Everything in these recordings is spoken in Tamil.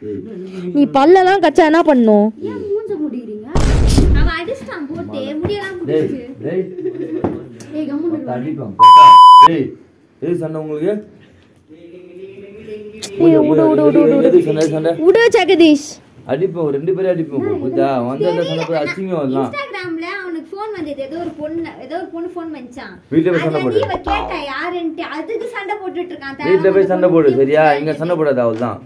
நீ பல்லெல்லாம் கச்சா என்ன பண்ணும் ஏன் மூஞ்ச முடிக்கிறீங்க அவன் அடிச்சிட்டான் போட்டு முடியெல்லாம் டேய் முடிச்சு டேய் ஏய் கம்முன்னு இரு. அடிப்பான் பக்கா. டேய் எது சண்டை உங்களுக்கு பூஜை, பூஜை, எதுக்கு சண்டை சண்டை விடு ஜெகதீஷ் அடிப்போம் ரெண்டு பேரும் அடிப்போம் புரியுதா வந்து அந்த சண்டை போய் அசிங்கம் வரலாம் இன்ஸ்டாகிராம்ல அவனுக்கு ஃபோன் வந்தது ஏதோ ஒரு பொண்ணு ஏதோ ஒரு பொண்ணு ஃபோன் பண்ணிச்சான் வீட்டுல போய் சண்டை அதுல போடு நீ இவ கேட்டா யாருன்ட்டு அதுக்கு சண்டை போட்டுட்டு இருக்கான் வீட்டுல போய் சண்டை போடு சரியா இங்க சண்டை போடாத அவள் தான்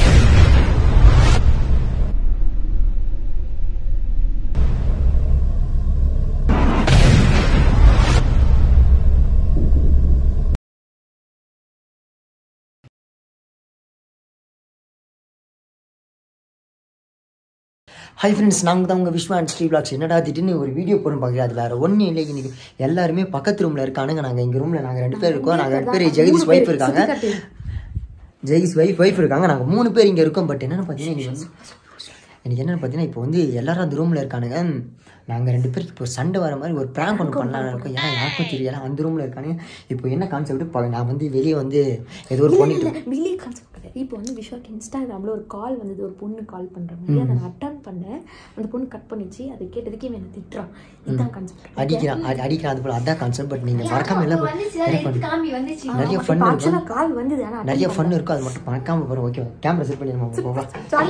ஹை ஃப்ரெண்ட்ஸ் நாங்கள் தான் உங்கள் விஸ்வா அண்ட் ஸ்ரீ பிளாக்ஸ் என்னடா திடீர்னு ஒரு வீடியோ போகிறோம் பார்க்கல அது வேறு ஒன்றும் இல்லை இன்னைக்கு எல்லாருமே பக்கத்து ரூமில் இருக்கானுங்க நாங்கள் எங்கள் ரூமில் நாங்கள் ரெண்டு பேர் இருக்கோம் நாங்கள் ரெண்டு பேர் ஜெகதீஷ் ஒய்ஃப் இருக்காங்க ஜெகதீஷ் ஒய்ஃப் ஒய்ஃப் இருக்காங்க நாங்கள் மூணு பேர் இங்கே இருக்கோம் பட் என்னென்னு பார்த்தீங்கன்னா இன்னைக்கு வந்து எனக்கு என்னென்னு பார்த்தீங்கன்னா இப்போ வந்து எல்லாரும் அந்த ரூமில் இருக்கானுங்க நாங்கள் ரெண்டு பேருக்கு இப்போ சண்டை வர மாதிரி ஒரு ப்ராங்க் ஒன்று பண்ணலாம்னு இருக்கோம் ஏன்னா யாருக்கும் தெரியல அந்த ரூமில் இருக்கானுங்க இப்போ என்ன கான்செப்ட் நான் வந்து வெளியே வந்து ஏதோ ஒரு பண்ணிட்டு வெளியே கான்செப்ட் கிடையாது இப்போ வந்து விஷாக்கு இன்ஸ்டாகிராமில் ஒரு கால் வந்தது ஒரு பொண்ணு கால் பண்ணுற மாதிரி அதை நான் அட்டன் பண்ணேன் அந்த பொண்ணு கட் பண்ணிச்சு அதை கேட்டதுக்கே இவன் என்னை திட்டுறான் இதுதான் கான்செப்ட் அடிக்கிறான் அடி- அடிக்கிறான் அது போல் அதான் கான்செப்ட் பட் நீங்கள் மறக்காம எல்லாம் என்ன பண்ணு காமி வந்துச்சு நிறைய ஃபன் இருக்கும் ஆக்சுவலாக கால் வந்தது ஆனால் நிறைய ஃபன் இருக்கும் அது மட்டும் மறக்காம போகிறோம் ஓகே கேமரா செட் பண்ணி நம்ம போகலாம்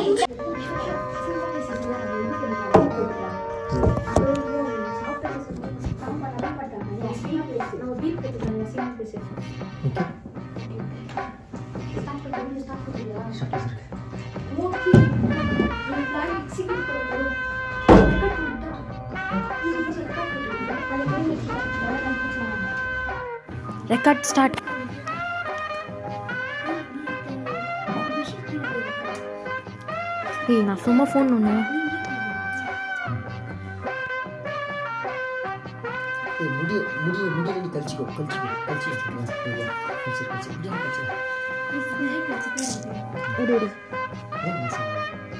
ரெக்கார்ட் ஸ்டார்ட் ஏய் நான் சும்மா ஃபோன் ஒன்று ஏய், முடிய முடிய முடிய நீ கழிச்சிக்கோ கழிச்சிக்கோ கழிச்சு வச்சுக்கோ கழிச்சு கழிச்சு முடிய கழிச்சு விடு விடு ஏன் நான் சொல்றேன்?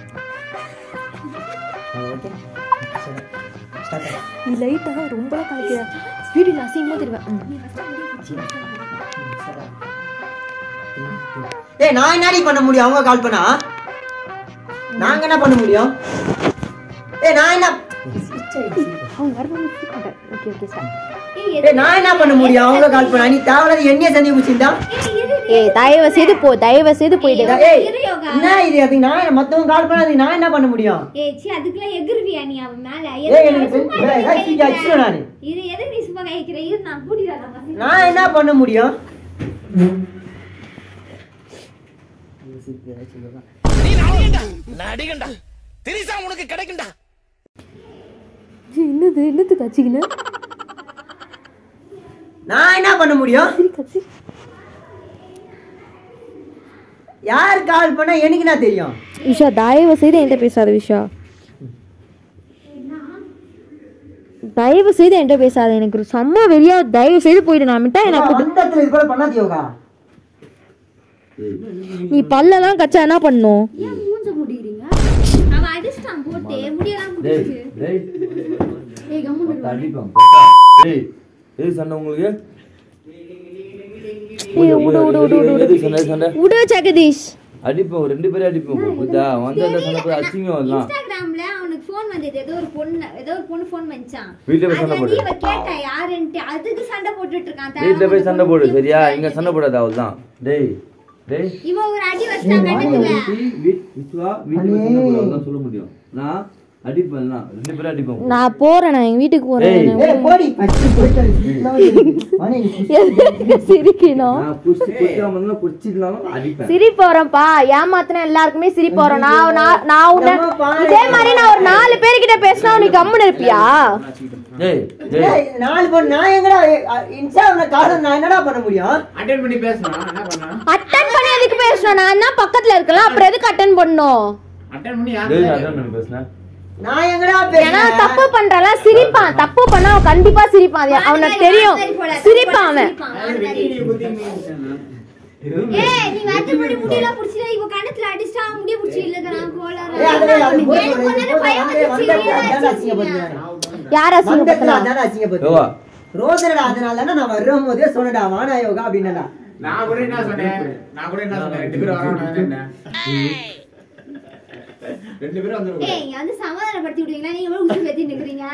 அது ஓகே சரி ஸ்டார்ட் நீ லைட்டாக ரொம்பலாம் கலைக்கிற வீடியோ அசிங்கமாக தெரிவேன் ம் ஏய் நான் என்னடி பண்ண முடியும் அவங்க கால் பண்ணா நாங்க என்ன பண்ண முடியும் ஏய் நான் என்ன அவங்க வருவாங்க ஓகே ஓகே சார் ஏய் நான் என்ன பண்ண முடியும் அவங்க கால் பண்ணா நீ தேவையில்லாத என்னைய சந்தி குச்சிருந்தா ஏய் தயவு செய்து போ தயவு செய்து போயிடு ஏய் என்ன இது அதுக்கு நான் மத்தவங்க கால் பண்ணா அதுக்கு நான் என்ன பண்ண முடியும் ஏய் சி அதுக்குலாம் எகிருவியா நீ அவன் மேல ஏய் எதுக்கு எனக்கு சும்மா ஏய், கை ஏய், சீக்கிரம் அடிச்சிடுவேன் நானு இது எதுக்கு நீ சும்மா கைக்கிற இரு நான் கூட்டிடுறேன் நான் என்ன பண்ண முடியும் என்னது என்னது கச்சிக்கின நான் என்ன பண்ண முடியும் கச்சி யார் கால் பண்ணா எனக்கு என்ன தெரியும் விஷா தயவு செய்து என்கிட்ட பேசாத விஷா தயவு செய்து என்கிட்ட பேசாத எனக்கு ஒரு செம்ம வெளியா தயவு செய்து போயிடு நான் மிட்டா எனக்கு கொடு. அந்த இடத்துல இது போல பண்ணாது யோகா நீ பல்லெல்லாம் கச்சா என்ன பண்ணும் ஏன் மூஞ்ச முடிக்கிறீங்க அவன் அடிச்சிட்டான் போட்டு முடியெல்லாம் டேய் முடிச்சு டேய் ஏய் கம்முன்னு இரு. அடிப்பான் பக்கா. டேய் எது சண்டை உங்களுக்கு பூஜை, பூஜை, எதுக்கு சண்டை சண்டை விடு ஜெகதீஷ் அடிப்போம் ரெண்டு பேரும் அடிப்போம் புரியுதா வந்து அந்த சண்டை போய் அசிங்கம் வரலாம் இன்ஸ்டாகிராம்ல அவனுக்கு ஃபோன் வந்தது ஏதோ ஒரு பொண்ணு ஏதோ ஒரு பொண்ணு ஃபோன் பண்ணிச்சான் வீட்டுல போய் சண்டை அதுல போடு நீ இவ கேட்டா யாருன்ட்டு அதுக்கு சண்டை போட்டுட்டு இருக்கான் வீட்டுல போய் சண்டை போடு சரியா இங்க சண்டை போடாத அவள் தான் டேய் டேய் இவன் ஒரு அடி வச்சிட்டான் கண்ணத்துல வீட் விஸ்வா வீட்டுல போய் சண்டை போடு அவள் சொல்ல முடியும் நான் அடிப்பேன் நான் ரெண்டு பேரும் அடிப்போம் நான் போறேன் நான் எங்க வீட்டுக்கு போறேன் ஏய். ஏய் போடி ஃபர்ஸ்ட் போயிட்டு மணி எதுக்கு சிரிக்கணும் நான் புடிச்சு குடிக்காம இருந்தாலும் குடிச்சிடலாம் அடிப்பேன் சிரிப்பு வரேன்ப்பா ஏமாத்தின எல்லாருக்குமே சிரிப்பு வரும் நான் நான் நான் உன்னை இதே மாதிரி நான் ஒரு நாலு பேர்கிட்ட பேசினா உனக்கு கம்முன்னு இருப்பியா டேய் டேய் ஏய், நாலு பொண்ணு நான் எங்கடா இன்ஸ்டா காலம் நான் என்னடா பண்ண முடியும் அட்டன் பண்ணி பேசணும் என்ன பண்ணா அட்டன் பண்ணி எதுக்கு பேசணும் நான் தான் பக்கத்துல இருக்கலாம் அப்புறம் எதுக்கு அட்டன் பண்ணணும் அட்டன் பண்ணி யார் டேய் அதான் நான் பேசுனேன் நான் எங்கடா ஏன்னா பேசுறேன் தப்பு பண்றால சிரிப்பான் தப்பு பண்ணா அவன் கண்டிப்பா சிரிப்பான் அது அவனுக்கு தெரியும் சிரிப்பான் அவன் ஏய் நீ வச்சபடி முடியெல்லாம் புடிச்சில இவ கண்ணத்துல அடிச்சிட்டா அவன் முடிய புடிச்சு இல்லங்கறான் கோளாறு ஏய், அது அது போய் எனக்கு சொல்லு, இது ஒண்ணு போய் பயம் வந்தே- வந்துச்சு வந்தே- அதானே இல்லையா அசிங்கப்படுத்தினாரு. யார் வந்ததுல அசிங்கப்படுத்தலாம் அதானே அசிங்கப்படுத்தினாரு. யோகா ரோசனடா அதனால தானே நான் வரும் போதே சொன்னடா வானா யோகா அப்படின்னடா நான் கூட என்ன சொன்னேன் நான் கூட என்ன சொன்னேன் ரெண்டு பேரும் வராங்க என்ன ரெண்டு பேரும் வந்துருவாங்க ஏய் இங்க வந்து சமாதானப்படுத்தி விடுவீங்களா நீங்க எவ்வளவு உசுறு ஏத்திட்டு இருக்கிறீங்க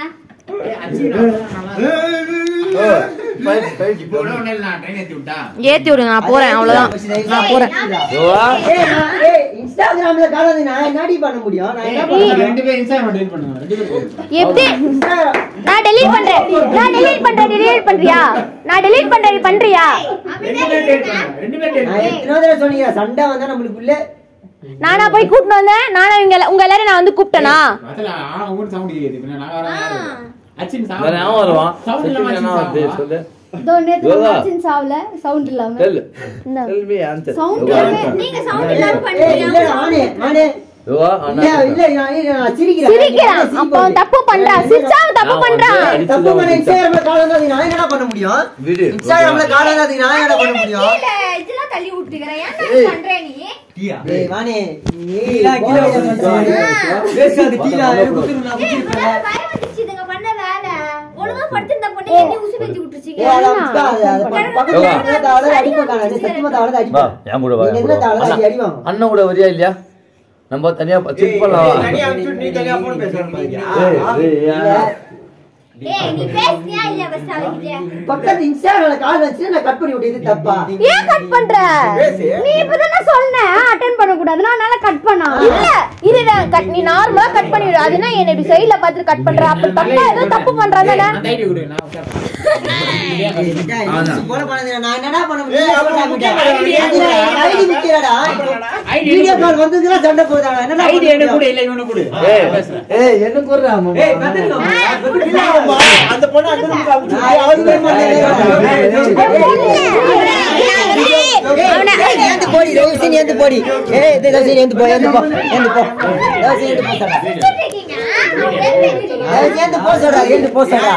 இப்போ கூட ஒண்ணும் இல்ல, நான் train ஏத்தி விட்டா. ஏத்தி விடுங்க நான் போறேன் அவ்வளவுதான் நான் போறேன் யோகா ஏய், நான்- ஏய், இன்ஸ்டாகிராம்ல காணாது நான் என்னடி பண்ண முடியும் நான் என்ன ஏய், பண்ண முடியும்? ரெண்டு பேரும் Instagram delete பண்ணுங்க. ரெண்டு பேரும் போதும். எப்படி இன்ஸ்டாகிராம் நான் டெலீட் பண்றேன் நான் டெலீட் பண்றேன் டெலீட் பண்றியா நான் டெலீட் பண்றேன் பண்றியா ரெண்டு பேரும் delete பண்ணுங்க. ரெண்டு பேரும் delete நான் பண்ணுங்க. எத்தனை தடவை சொன்னீங்க சண்டை வந்தா நம்மளுக்குள்ள நானா போய் கூட்டிட்டு வந்தேன் நானா இவங்க எல்லா- உங்க எல்லாரும் நான் வந்து கூப்பிட்டேனா முதல்ல ஆ, ஊரு sound கேக்குது. பின்ன நாங்க வரோம், யாரு வரும்? அச்சின் sound. வேற எவன் வருவான் Sound இல்லாம செட்டில் என்ன அச்சின் வருது sound சொல்லு இதோ நேத்து யோகா. மச்சின் சாவல சவுண்ட் இல்லாம டெல் இந்த tell me answer sound yoga இல்லாம answer. நீங்க சவுண்ட் இல்லாம ஏய், பண்றீங்க இல்ல நானே நானே யோகா இல்ல இல்ல நான் இல்ல, நான் சிரிக்கிறேன் சிரிக்கிறான் அப்ப அவன் தப்பு பண்றான் சிரிச்சா அவன் தப்பு நான் பண்றான் வந்து- தப்பு பண்ண இன்ஸ்டாகிராம்ல கால் வந்தா அதுக்கு நான் என்னடா பண்ண முடியும் வீடு இன்ஸ்டாகிராம்ல கால் வந்தா அதுக்கு நான் என்னடா பண்ண முடியும் கீழே இதெல்லாம் தள்ளி விட்டுக்கிறேன் ஏன் பண்ற நீ ஏய் வாணே நீ பேசாத கீழ குத்துரு நான் ஏய், குத்திருப்பேன் இவ்வளவு பயம் வந்துருச்சு இதுங்க பண்ண வேலை. ஒழுங்கா படுத்திருந்த பொண்ணை ஏத்தி உசுரு ஏத்தி விட்டுருச்சீங்க. ஏய், அத விட்டா, அது- அது பக்க- பக்கத்துல யோகா. இருக்கிற தாவலை அடிக்க காணாது. சத்தியமா தாவலை வா அடிப்பேன். என் கூட வா நீங்க என் என்ன கூட தாவலை வா. அடி அடி வாங்க. அண்ணா- அண்ணன் கூட வரியா இல்லையா நம்ம தனியா செக் பண்ணலாம் வா. தனியா அனுப்பிச்சு விட்டு நீ தனியா phone பேசணும் பாத்தியா? ஏய், ஏய், ஏன்? ஏய், நீ பேசுனியா இல்லையா first அவகிட்ட? பக்கத்து இன்ஸ்டாகிராம்ல கால் வச்சு நான் கட் பண்ணி விட்டது தப்பா ஏன் கட் பண்ற நீ இப்பதானே சொன்ன அட்டென்ட் பண்ண கூடாதுன்னு அதனால கட் பண்ணா இல்ல இரு நான் கட் நீ நார்மலா கட் பண்ணி விடு அதுனா என்ன இப்படி சைடுல பார்த்து கட் பண்ற அப்ப தப்பா ஏதோ தப்பு பண்றானே ஏய், அந்த ID கொடு, நான் உட்கார்றேன். போல பண்ணது நான் என்னடா பண்ண முடியும் ID ஐடி விக்கிறடா ID வீடியோ கொடு. கால் வந்ததுல சண்டை போடுறாங்க என்னடா ID பண்ண எனக்கு முடியும்? கொடு, இல்ல இவனுக்கு கொடு. ஏய், பேசுறேன். ஏய், என்ன குர்றா, மாமா? அந்த பொண்ணு அந்த பொண்ணு அவருமே ஏந்து போடி ரோசினி ஏந்து போடி ஏய் இது ரோசினி ஏந்து போ ஏந்து போ ஏந்து போ ரோசினி ஏந்து போ சொல்றா இருக்கீங்க நான் பேசிட்டு ரோசினி ஏந்து போ சொல்றா ஏந்து போ சொல்றா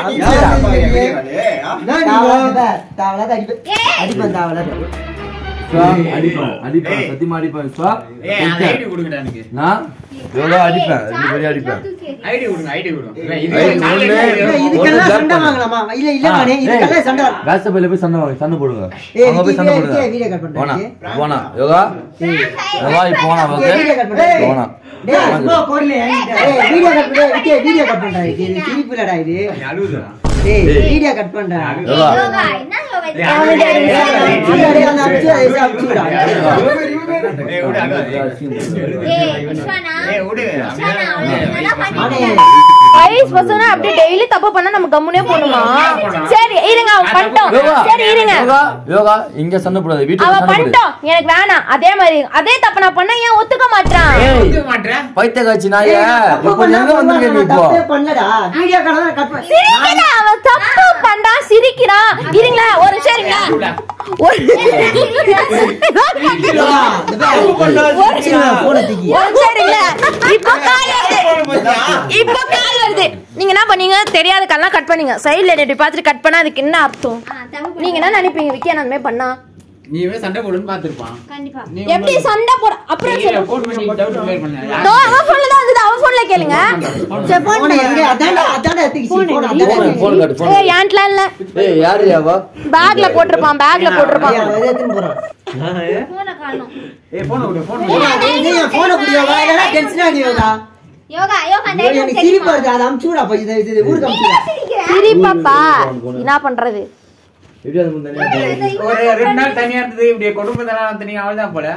தாவலாத அடிப்பேன் அடிப்பேன் தாவலாத விஸ்வா, அடிப்பேன், அடிப்பேன், சத்தியமா அடிப்பேன், விஸ்வா. ஏய், அந்த ID கொடுங்கடா எனக்கு. நான் யோகா அடிப்பேன் ரெண்டு பேரையும் அடிப்பேன் ID கொடுங்க, ID கொடுங்க. இவன் இது ஏய், காலையில ஒண்ணு. இருந்து ஏய், இதுக்கெல்லாம் சண்டை வாங்கலாமா இல்ல இல்ல நானே இதுக்கெல்லாம் சண்டை வாங்க. வாட்ஸ்அப்ல போய் சண்டை வாங்க சண்டை போடுங்க ஏய், அங்க போய் விக்கி, சண்டை விக்கி, போடுங்க வீடியோ கட் பண்றேன், போனா விக்கி. போனா யோகா யோகா இப்போ போனா ஓகே ஏய், வீடியோ கட் பண்றேன். போனா டேய், சும்மா பொருளு என்கிட்ட. ஏய், வீடியோ கட் பண்ணு, விக்கி, வீடியோ கட் பண்றா, இது இது சிரிப்பு இல்லடா இது. நீ அழுகுதுடா. டேய், ஏய். வீடியோ கட் பண்றா. யோகா யோகா என்ன யோகா இது? ஏய், அழுகுது. அந்த அடி, அந்த அடிச்சு, அதை வச்சு அடிச்சு விடா. ஏய், விடு, அழுகாத. ஏய், விஸ்வானா? ஏய், விடு. விஸ்வானா, அவனை என்னடா நானே, பண்ணிட்டு ஐஸ் பசங்க அப்படியே டெய்லி தப்பு பண்ணா நம்ம கம்முனே போணுமா சரி இருங்க அவன் பண்ணிட்டோம் யோகா சரி இருங்க யோகா யோகா இங்க சண்டை போடாத வீட்டுல அவன் சண்டை போடு பண்ணிட்டோம் எனக்கு வேணாம் அதே மாதிரி அதே தப்பு நான் பண்ண ஏன் ஒத்துக்க மாட்டான் ஏய் ஒத்துக்க மாட்றேன். பைத்திய காட்சி நாய ஏய், நான் தப்பு இப்போ பண்ணா எங்க வந்திருக்க நீ நான் இப்போ தப்பே பண்ணலடா. வீடியோ கால் தான் கட் பண்ண- சிரிக்கிறான் அவன் தப்பு பண்றான் சிரிக்கிறான் இருங்களா ஒரு நிமிஷம் இருங்களா ஒரு யோகா, இந்த பாரு, வச்சிருவேன் phone அ தூக்கி. ஒரு நிமிஷம் இருங்களா இப்போ கால் வருது இப்போ கால் வருது நீங்க என்ன பண்ணீங்க தெரியாத கால்லாம் கட் பண்ணீங்க சைடுல இப்படி பார்த்துட்டு கட் பண்ணா அதுக்கு என்ன அர்த்தம் ஆ, தப்பு பண்ண. நீங்க என்ன நினைப்பீங்க விக்கி அந்த மாதிரி பண்ணா நீ இவன் சண்டை போடுன்னு பார்த்திருப்பான். கண்டிப்பா நீ எப்படி சண்டை போட அப்புறம் கீழே சொல்லு phone பண்ணி doubt clear பண்ணு. தோ, அவன் போன்ல தான் இருந்தது அவன் போன்ல கேளுங்க சரி, phone phone எங்க? அதான்டா, அதான்டா எடுத்துக்கிச்சு, phone அதான்டா போன் எடுத்துக்கிச்சு. போன் காட்டு போன் ஏய் ஏன்ட்லாம் இல்ல ஏய் யாரு யாவா பேக்ல போட்டிருப்பான் பேக்ல போட்டிருப்பான் ஏய், அவன் எதை எடுத்துன்னு போறான்? போன காணும் ஏய், phone கொடு, phone கொடு. ஏய், அவன் இது என் phone அ குடி, யோகா, இல்லைன்னா tension ஆகுது, யோகா. யோகா யோகா அந்த ஐயோ, ஐடியா எனக்கு சிரிப்பு வருது, அதை அமுச்சு விடா, அப்ப இது- இது ஊருக்கு அமுச்சு விடா. சிரிப்பாப்பா என்ன பண்றது எப்படி அது முன்னாடி ஒரு ரெண்டு நாள் தனியா இருந்தது இப்படி குடும்பத்தெல்லாம் தனியா அவள்தான் போல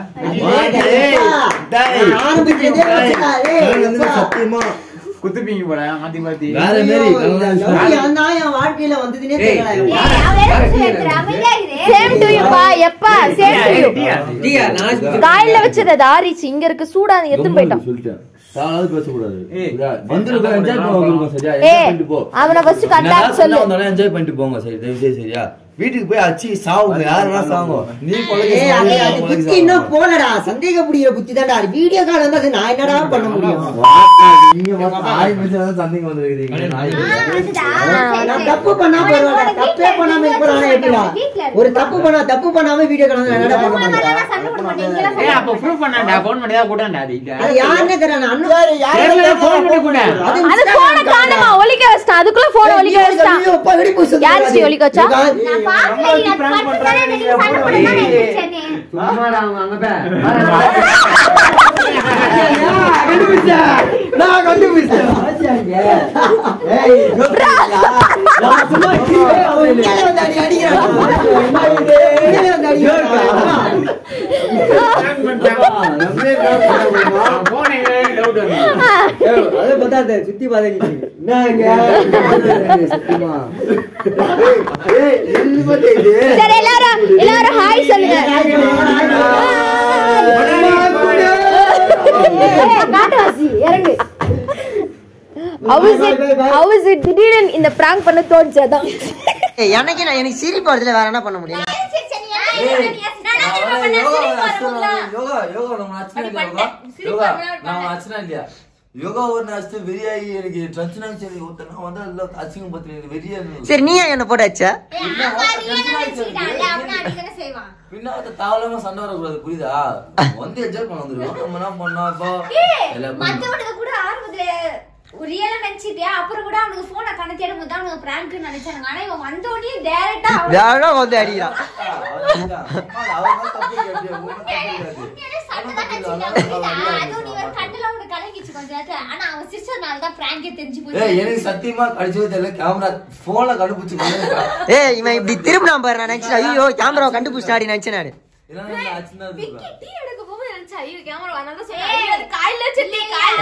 நான் ஆரம்பிச்சதே வச்சுடா, ஏய், யோகா. சத்தியமா குத்துப்பீங்க போல மாத்தி மாத்தி வேற மாரி எப்படி அந்த நாய் என் வாழ்க்கையில வந்ததுன்னே தெரியல யோகா. ஏய் அவன் வேற சொல்லிட்டு அமைதியா இரு சேம் டு யூ பா எப்பா சேம் டு யூ டீயா, காயில வச்சது அது ஆறிச்சு இங்க இருக்கு சூடா எடுத்து போயிட்டான் சொல்லிட்டேன் சாலாவது பேசக்கூடாது ஏய். சரியா? வந்திருக்கோம் என்ஜாய் பண்ண வந்திருக்கோம் சரியா ஏய் என்ஜாய் பண்ணிட்டு போ அவனை ஃபர்ஸ்ட் கண்டா சொல்லு என்ஜாய் பண்ணிட்டு போங்க சரி தயவு செய்து சரியா வீட்டுக்கு போய் அச்சி சாவுங்க யாருன்னா சாவுங்க நீ ஏய், அது அது புத்தி கொலைக்கு இன்னும் போலடா சந்தேகப்படுகிற புத்தி தான்டா அது வீடியோ கால் வந்து அது நான் என்னடா பண்ண முடியும் நீங்க மட்டும் ஆறு நிமிஷம் தான் சந்தைக்கு வந்திருக்கீங்க நாய் ஆ, அதுடா. நான் தப்பு பண்ணா போறேன் தப்பே பண்ணாம இருக்கிறான் எப்படிடா ஒரு தப்பு பண்ணா தப்பு பண்ணாம வீடியோ கால் வந்து நான் என்னடா பண்ண மாட்டேன் நான் சண்டை போட மாட்டேன் இங்கெல்லாம் ஏய், சண்டை அப்ப proof பண்ணான்டா, phone பண்ணி தான் கூட்டான்டா அது இல்ல. அது யாருன்னே தெரியல நான் அண்ணன் தெரியல, phone பண்ணி கூட. அது அது போன காணுமா ஒலிக்க வச்சிட்டான் அதுக்குள்ள போன ஒலிக்க வச்சிட்டான் யாரு ஸ்ரீ ஒலிக்க வச்சா நான் பார்க்கல நீ அது பார்த்து தானே நீங்க சண்டை போட தான் நினைச்சேனே சும்மாடா அவங்க அங்க போய் அதே பத்தாது சுத்தி பாத்தீங்க சத்தியமா சரி எல்லாரும் எல்லாரும் ஹாய் சொல்லுங்க காட்டுவாசி இறங்கு ஹவுஸ் இட் ஹவுஸ் இட் திடீர்னு இந்த பிராங்க் பண்ண தோணுச்சு அதான் ஏய், எனக்கு நான் எனக்கு சிரிப்பு வருதுல வேற என்ன பண்ண முடியும் யோகா யோகா நம்ம அச்சனா இல்லையா யோகா யோகா நான் அச்சனா இல்லையா யோகா ஒரு நாச்சு வெறியாகி எனக்கு டென்ஷன் ஆச்சு எனக்கு ஒருத்தர் வந்து அதில் அசிங்கம் பத்தி எனக்கு வெறியா இருந்தது சரி நீ ஏன் என்ன போட்டு வச்ச பின்ன வந்து தாவலாம சண்டை வரக்கூடாது புரியுதா வந்து என்ஜாய் பண்ண வந்துருக்கோம் நம்ம என்ன பண்ணோம் இப்போ எல்லாம் மத்தவனுக்கு கூட ஆரம்பத்துல ரியலா நினைச்சிட்டியா அப்புறம் கூட அவனுக்கு போனை கண்ண தேடும் போது அவனுக்கு பிராங்க் நினைச்சாங்க ஆனா இவன் வந்த உடனே டைரக்டா வேற வந்து அடிக்கிறான் ஏய் எனக்கு சத்தியமா கடிச்சது தெரியல கேமரா போன்ல கண்டுபிடிச்சு பண்ணிருக்கா ஏய் இவன் இப்படி திரும்பினா பாரு நான் நினைச்சேன் ஐயோ கேமரா கண்டுபிடிச்சாடி நினைச்சேன் நானு இல்லைன்னா அச்சனா இருக்கு டீ எடுக்க போகும்போது நினைச்சா ஐயோ கேமரா அதனால தான் சொன்னேன் அது காயில வச்சிருந்தே காயில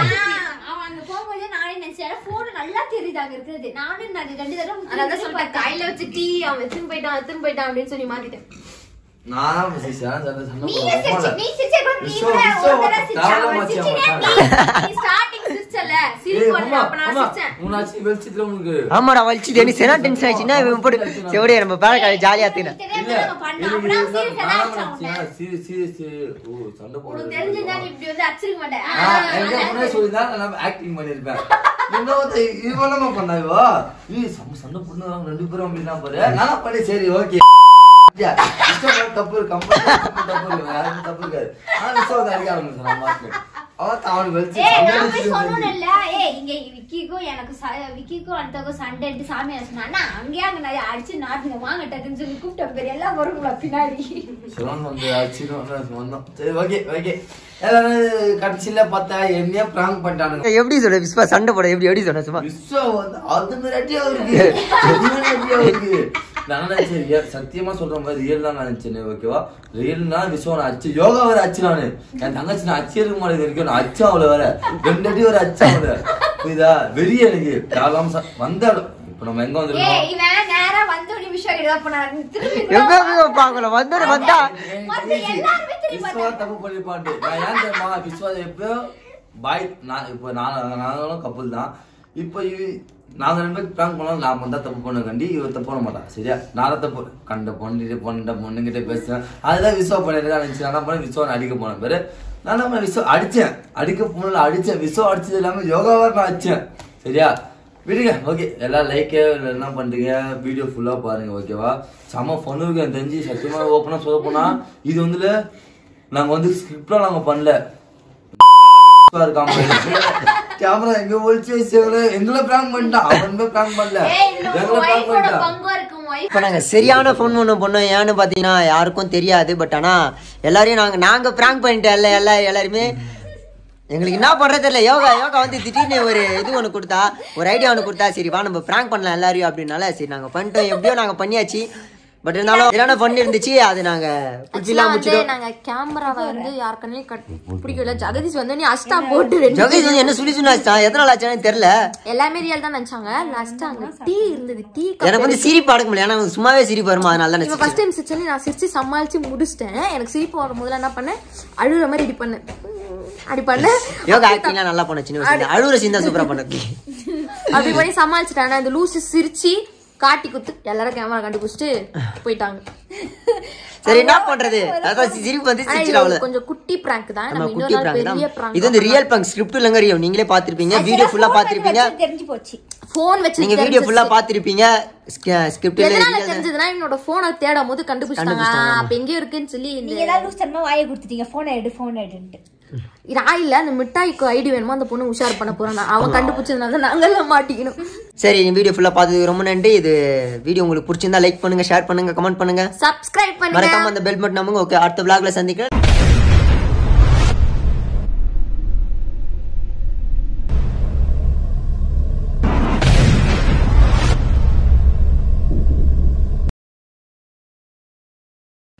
அதனால தான் சொல்லிட்டேன் கையில வச்சு டீ அவன் எடுத்துன்னு போயிட்டான் எடுத்துன்னு போயிட்டான் அப்படின்னு சொல்லி மாத்திட்டேன் நான் சிரிச்சேன் சண்டை சண்டை நீ போடுறேன். சிரிச்சு- நீ சிரிச்சா கூட நீ விஸ்வா, கூட விஸ்வா, ஒரு தடவை சிரிச்சா, தாராளமா அவன் வச்சு சிரிச்சினே அவன் நீ ஸ்டார்டிங் சிரிச்சல ஏய், சிரிப்பு அம்மா, வரல அப்ப நான் அம்மா, சிரிச்சேன் உன்னாச்சு வெளிச்சத்துல உனக்கு ஆமாடா வலிச்சு எனக்கு செனா டென்ஷன் ஆயிடுச்சுன்னா இவன் போட்டு செவடியா நம்ம பேர ஜாலியா தின இல்ல, எனக்கு இதுதான் நான் நினைச்சேன். சரி, சரி, சரி. ஓ, சண்டை உனக்கு போடுறது. தெரிஞ்சிருந்தா நீ இப்படி வந்து அடிச்சிருக்க மாட்டேன் ஆ, என்கிட்ட முன்னாடியே சொல்லியிருந்தா நான் acting பண்ணியிருப்பேன். இன்னொருத்த இது பண்ணாம பண்ணா இவ. ஏய், செம்ம சண்டை போடுறாங்க ரெண்டு பேரும் அப்படின்னா பாரு. நானா பண்ணேன், சரி, okay. இஷ்டம் மேல தப்பு இருக்கு, கம்பெனி தப்பு இருக்கு, வேற எதுவும் தப்பு இருக்காது. ஆனா விஸ்வா வந்து அடிக்க ஆரம்பிச்சிட்டான், நான் பார்த்தேன். அவன் தான் அவனுக்கு வெளிச்சு ஏய், சண்டை நான் போய் அடிச்சுட்டு வந்து. சொன்னேன்ல, ஏய், இங்க விக்கிக்கும் எனக்கு ச- விக்கிக்கும் அனிதாவுக்கும் சண்டைன்ட்டு சாமியார் சொன்னா, அண்ணா, அங்கேயே அங்க நிறைய அடிச்சு நாட்டுங்க, வாங்க டக்குன்னு சொல்லி கூப்பிட்ட பேர் எல்லாம் வருங்களா பின்னாடி சிவன் வந்து அடிச்சுட்டு வந்து வந்தோம். சரி, okay, okay. எல்லாரும் கடைசியில பார்த்தா என்னையே prank பண்ணிட்டானுங்க எப்படி சொல்ற விஸ்வா சண்டை போட எப்படி எப்படி சொன்ன சும்மா விஸ்வா வந்து அது மாதிரி அடியா இருக்கு இது மாதிரி அடியா இருக்கு நான் நினைச்சேன் real- சத்தியமா சொல்ற மாதிரி ரியல் தான் நினைச்சேன் ஓகேவா ரியல்னா விஸ்வா நான் அச்சு யோகா வேற அச்சு நானு என் தங்கச்சி நான் அச்சு இருக்க மாட்டேது வரைக்கும் நான் அச்சா அவளை வேற ரெண்டு அடி ஒரு அச்சா அவளை புரியுதா வெறிய எனக்கு காலம் வந்தாலும் இப்ப நம்ம எங்க ஏய், வந்திருக்கோம் இவன் நேரா வந்த உடனே விஷயம் கிட்ட போனாரு. திரும்பி எங்க பாக்கல வந்தோட வந்தா மத்த எல்லாருமே திரும்பி விஸ்வா தப்பு பண்ணிருப்பான்ட்டு நான் ஏன் தெரியுமா விஸ்வா எப்பயோ பாய் நான் இப்போ நான் நாங்களும் கப்பல் தான் இப்போ இவ நாங்க ரெண்டு பேரும் பிராங்க் பண்ணோம் நான் வந்தா தப்பு பண்ண கண்டி இவர் தப்பு பண்ண மாட்டான் சரியா நான் தான் தப்பு கண்ட பொண்ணுகிட்ட பொண்ணுகிட்ட பொண்ணுகிட்ட பேசுறேன் அதுதான் விஸ்வா பண்ணிருக்கா நினைச்சு நான் பண்ண விஸ்வா அடிக்க போன பேரு நான் தான் விஸ்வா அடிச்சேன் அடிக்க போனல அடிச்சேன் விஸ்வா அடிச்சது இல்லாம யோகாவா நான் அடிச்சேன் சரியா விடுங்க ஓகே எல்லாம் லைக்கு என்ன பண்றீங்க வீடியோ ஃபுல்லா பாருங்க ஓகேவா செம ஃபன் இருக்கு எனக்கு தெரிஞ்சு சத்தியமா ஓப்பனா சொல்ல போனா இது வந்து நாங்க வந்து ஸ்கிரிப்ட்லாம் நாங்க பண்ணல கேமரா எங்க ஒழிச்சு வச்சு எங்களை பிராங்க் பண்ணிட்டான் அவன் போய் பிராங்க் பண்ணல ஏய் இதுல உன் எங்களை பிராங்க் ஒய்ஃபோட பண்ணிட்டான் பங்கும் இருக்கு உன் wife இப்போ நாங்கள் சரியான ஃபோன் ஒன்று பண்ணோம் ஏன்னு பார்த்தீங்கன்னா யாருக்கும் தெரியாது பட் ஆனால் எல்லாரையும் நாங்கள் நாங்கள் ப்ராங்க் பண்ணிட்டு எல்லா எல்லா எல்லாருமே எங்களுக்கு என்ன பண்ணுறது தெரியல யோகா யோகா வந்து திடீர்னு ஒரு இது ஒன்று கொடுத்தா ஒரு ஐடியா ஒன்று கொடுத்தா சரி வா நம்ம ப்ராங்க் பண்ணலாம் எல்லாரையும் அப்படின்னால சரி நாங்கள் பண்ணிட்டோம் எப்படியோ நாங்கள் பண்ணியாச்சு பட் இருந்தாலும் சரியான ஃபன் இருந்துச்சு அது நாங்கள் ஃபுல்ஃபில்லாக வந்து முடிச்சிட்டோம் நாங்க கேமராவை வந்து யார் கண்ணிலையும் கட் பிடிக்கல ஜெகதீஷ் வந்து நீ அஷ்டா போட்டு ரெண்டு ஜோகேஷ் வந்து என்ன சொல்லி சொன்னாச்சா எத்தனை நாள் ஆச்சானு தெரியல எல்லாமே ரியல் தான் நினைச்சாங்க லாஸ்ட் அங்க டீ இருந்தது டீ எனக்கு வந்து சிரிப்பு அடக்க முடியல ஏன்னா எனக்கு சும்மாவே சிரிப்பு வருமா அதனால தான் இவன் நினைச்சேன். ஃபர்ஸ்ட் டைம் சிரிச்சோன்னே நான் சிரிச்சு சமாளிச்சு முடிச்சிட்டேன் எனக்கு சிரிப்பு வரும் முதல்ல என்ன பண்ணேன் அழுகுற மாதிரி இப்படி பண்ணேன் அப்படி பண்ணேன் யோகா ஆக்டிங்லாம் நல்லா பண்ண சின்ன வயசுல அழுகுற சீன் தான் சூப்பராக பண்ண அப்படி பண்ணி சமாளிச்சிட்டேன் ஆனா இந்த லூசு சிரிச்சு காட்டி குத்து எல்லாரும் கேமரா கண்டுபிடிச்சிட்டு போயிட்டாங்க சரி என்ன பண்றது அதான் சிரிப்பு வந்து ஆனா இது சிரிச்சிட்டு ஒரு அவ்வளோ கொஞ்சம் குட்டி பிராங்க் தான் நம்ம நம்ம குட்டி இன்னொரு நாள் prank பெரிய தான் பிராங்க் இது வந்து ரியல் prank ஸ்கிரிப்ட் இல்லைங்க ரியோ நீங்களே பார்த்திருப்பீங்க வீடியோ ஃபுல்லா பார்த்திருப்பீங்க தெரிஞ்சு போச்சு போன் வச்சு நீங்க வீடியோ ஃபுல்லா பார்த்திருப்பீங்க ஸ்கிரிப்ட் எதனால தெரிஞ்சதுன்னா என்னோட போனை தேடும் போது கண்டுபிடிச்சிட்டாங்க கண்டுபிடிச்சிட்டாங்க, அப்ப எங்க இருக்குன்னு சொல்லி இந்த நீங்க ஏதாவது லூஸ் தரமா வாயை கொடுத்துட்டீங்க போன் எடு போன் எடுன்ட்டு நான் இல்ல அந்த மிட்டாய்க்கு ஐடி வேணுமோ அந்த பொண்ணு உஷார் பண்ண போறேன் அவன் கண்டுபிடிச்சதுனால நாங்கெல்லாம் மாட்டிக்கணும் சரி இந்த வீடியோ ஃபுல்லா பார்த்ததுக்கு ரொம்ப நன்றி இது வீடியோ உங்களுக்கு பிடிச்சிருந்தா லைக் பண்ணுங்க ஷேர் பண்ணுங்க கமெண்ட் பண்ணுங்க சப்ஸ்கிரைப் பண்ணுங்க மறக்காம அந்த பெல் பட்டன் நம்புங்க ஓகே அடுத்த vlogல சந்திக்கிறேன்